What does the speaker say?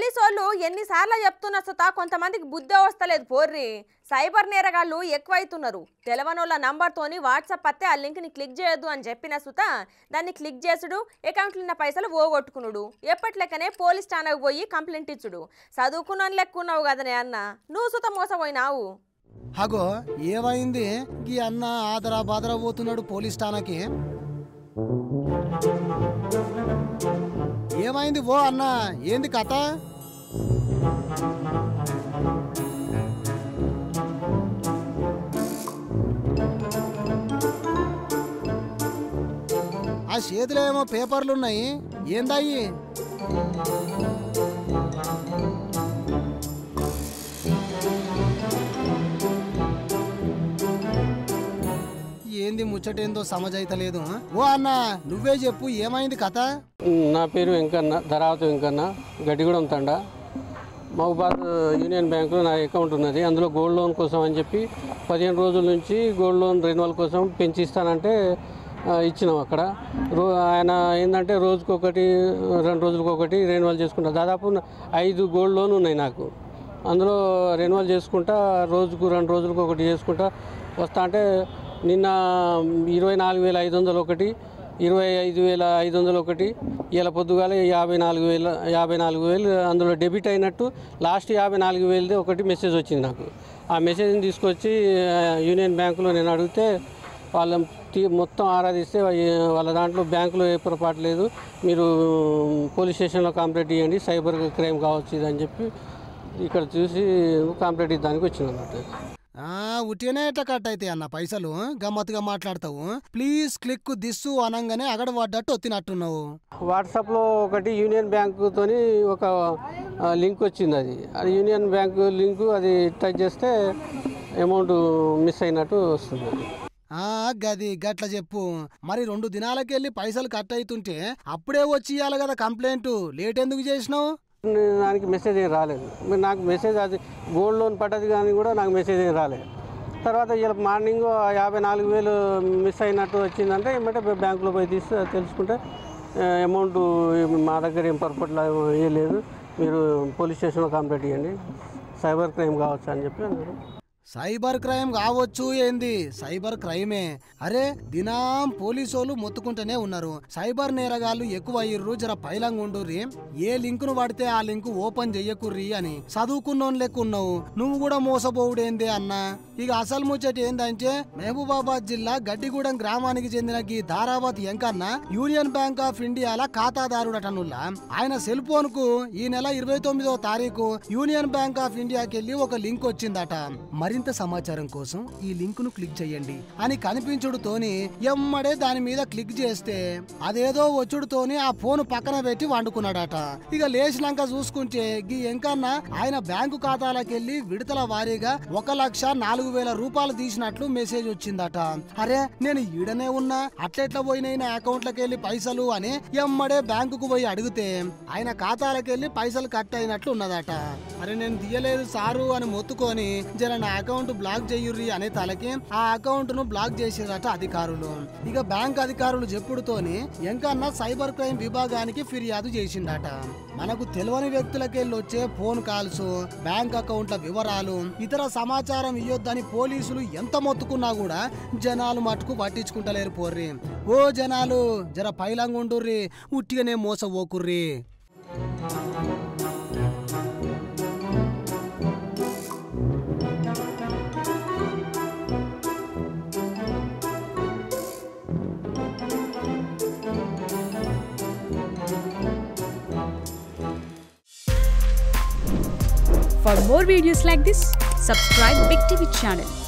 police వాళ్ళు ఎన్నిసార్లు చెప్తున్నా సుతా కొంతమందికి బుద్ధి వస్తలేదు పోర్రి సైబర్ నేరగాళ్ళు ఎక్కువైతున్నారు తెలవనోళ్ళ నంబర్తోని వాట్సాప్ అత్తే ఆ లింక్ని క్లిక్ చేయొద్దు అని చెప్పిన సుత దాన్ని క్లిక్ చేసుడు అకౌంట్లో ఉన్న పైసలు ఓగొట్టుకునుడు ఎప్పట్లెక్కనే పోలీస్ స్టాండ్కి పోయి కంప్లైంట్ ఇచ్చుడు చదువుకున్నాను లెక్కున్నావు కదనే అన్న నువ్వు సుత మోసపోయినావు హగో ఏమైంది ఈ అన్న ఆదరా బాదరా పోతున్నాడు పోలీస్ ఠానాకి ఏమైంది ఓ అన్న ఏంది కథ ఆ చేతిలో ఏమో పేపర్లు ఉన్నాయి ఏందయ్యి ఏంది ముచ్చటేందో సమజైతలేదు ఓ అన్న నువ్వే చెప్పు ఏమైంది కథ నా పేరు వెంకన్న ధరావతి వెంకన్న గడ్డిగూడెం తండ మహబాద్ యూనియన్ బ్యాంకులో నా అకౌంట్ ఉన్నది అందులో గోల్డ్ లోన్ కోసం అని చెప్పి పదిహేను రోజుల నుంచి గోల్డ్ లోన్ రెన్యువల్ కోసం పెంచిస్తానంటే ఆ, ఇచ్చినాం అక్కడ రో ఆయన ఏంటంటే రోజుకొకటి రెండు రోజులకు ఒకటి రెన్యువల్ చేసుకుంటా దాదాపు నా- ఐదు గోల్డ్ లోన్ ఉన్నాయి నాకు అందులో రెన్యువల్ చేసుకుంటా రోజుకు రెండు రోజులకు ఒకటి చేసుకుంటా వస్తా అంటే నిన్న ఇరవై నాలుగు వేల ఐదు వందలు ఒకటి ఇరవై ఐదు వేల ఐదు వందలు ఒకటి ఇలా పొద్దుగాల యాభై నాలుగు వేల యాభై నాలుగు వేలు అందులో డెబిట్ అయినట్టు లాస్ట్ యాభై నాలుగు వేలది ఒకటి మెసేజ్ వచ్చింది నాకు ఆ మెసేజ్ని తీసుకొచ్చి ఆ, యూనియన్ బ్యాంకులో నేను అడిగితే వాళ్ళ తీ- మొత్తం ఆరాధిస్తే వా- వాళ్ళ దాంట్లో బ్యాంకులో ఏ పొరపాటు లేదు మీరు పోలీస్ స్టేషన్లో కంప్లైంట్ ఇవ్వండి సైబర్ క్రైమ్ కావచ్చు ఇది అని చెప్పి ఇక్కడ చూసి కంప్లైంట్ ఇద్దానికి వచ్చింది అన్నట్టు ఆ ఉట్టినే ఎట్ట కట్ అయితే అన్న పైసలు గమ్మత్తుగా మాట్లాడతావు ప్లీజ్ క్లిక్ దిస్సు అనంగానే అగడ పడ్డట్టు ఒత్తినట్టున్నావు వాట్సాప్లో ఒకటి యూనియన్ బ్యాంకుతోని ఒక ఆ, లింక్ వచ్చింది అది అది యూనియన్ బ్యాంకు లింకు అది టచ్ చేస్తే అమౌంట్ మిస్ అయినట్టు వస్తుంది అది ఆ గది గట్ల చెప్పు మరి రెండు దినాలకెళ్ళి పైసలు కట్ అవుతుంటే అప్పుడే వచ్చి ఇయ్యాలి కదా కంప్లైంట్ లేట్ ఎందుకు చేసినావు నేను దానికి మెసేజ్ ఏం రాలేదు మరి నాకు మెసేజ్ అది గోల్డ్ లోన్ పడ్డది కానీ కూడా నాకు మెసేజ్ ఏం రాలేదు తర్వాత ఇలా మార్నింగ్ యాభై నాలుగు వేలు మిస్ అయినట్టు వచ్చిందంటే ఏమంటే బ్యాంకులో పోయి తీసి తెలుసుకుంటే అమౌంట్ మా దగ్గర ఏం పొరపాట్లు ఏ లేదు మీరు పోలీస్ స్టేషన్లో కంప్లైంట్ ఇవ్వండి సైబర్ క్రైమ్ కావచ్చు అని చెప్పి అన్నారు సైబర్ క్రైమ్ కావచ్చు ఏంది సైబర్ క్రైమే అరే దినాం పోలీసోళ్ళు మొత్తుకుంటూనే ఉన్నారు సైబర్ నేరగాళ్ళు ఎక్కువ అయ్యిర్రు జర పైలంగా ఉండుర్రి ఏ లింక్ ను పడితే ఆ లింక్ ఓపెన్ చెయ్యకుర్రి అని చదువుకున్నోన్ లెక్కున్నావు నువ్వు కూడా మోసపోవుడేంది అన్నా ఇక అసలు ముచ్చట ఏందంటే మహబూబాబాద్ జిల్లా గడ్డిగూడెం గ్రామానికి చెందిన గీ Dharavath Enkanna union bank of ఇండియాల ఖాతాదారుడటనుల్లా ఆయన సెల్ ఫోన్ కు ఈ నెల ఇరవై తొమ్మిదో తారీఖు యూనియన్ బ్యాంక్ ఆఫ్ ఇండియాకి వెళ్ళి ఒక లింక్ వచ్చిందట మరింత సమాచారం కోసం ఈ లింక్ ను క్లిక్ చేయండి అని కనిపించుడుతోని ఎమ్మడే దాని మీద క్లిక్ చేస్తే అదేదో వచ్చుడుతోని ఆ ఫోన్ పక్కన పెట్టి వండుకున్నాడట ఇక లేచినాక చూసుకుంటే గీ ఎంకన్న ఆయన బ్యాంకు ఖాతాలకెళ్లి విడతల వారీగా ఒక లక్ష నాలుగు వేల రూపాయలు తీసినట్లు మెసేజ్ వచ్చిందట అరే నేను ఈడనే ఉన్నా అట్లెట్లా పోయినాయి నా అకౌంట్లకి వెళ్ళి పైసలు అని ఎమ్మడే బ్యాంకుకు పోయి అడిగితే ఆయన ఖాతాలకెళ్ళి పైసలు కట్ అయినట్లు ఉన్నదట అరే నేను తీయలేదు సారు అని మొత్తుకొని జర నా అకౌంట్ బ్లాక్ చెయ్యుర్రి అనే తలకి ఆ అకౌంట్ ను బ్లాక్ చేసిరట అధికారులు ఇక బ్యాంక్ అధికారులు చెప్పుడుతోని ఎంకన్నా సైబర్ క్రైమ్ విభాగానికి ఫిర్యాదు చేసిందట మనకు తెలియని వ్యక్తులకెళ్ళి వచ్చే ఫోన్ కాల్స్ బ్యాంక్ అకౌంట్ల వివరాలు ఇతర సమాచారం ఇయ్యొద్దని పోలీసులు ఎంత మొత్తుకున్నా కూడా జనాలు మటుకు పట్టించుకుంటలేరు పోర్రి ఓ జనాలు జర పైలంగుండుర్రి ఉట్టిగానే మోసపోకుర్రి For more videos like this, subscribe Big TV channel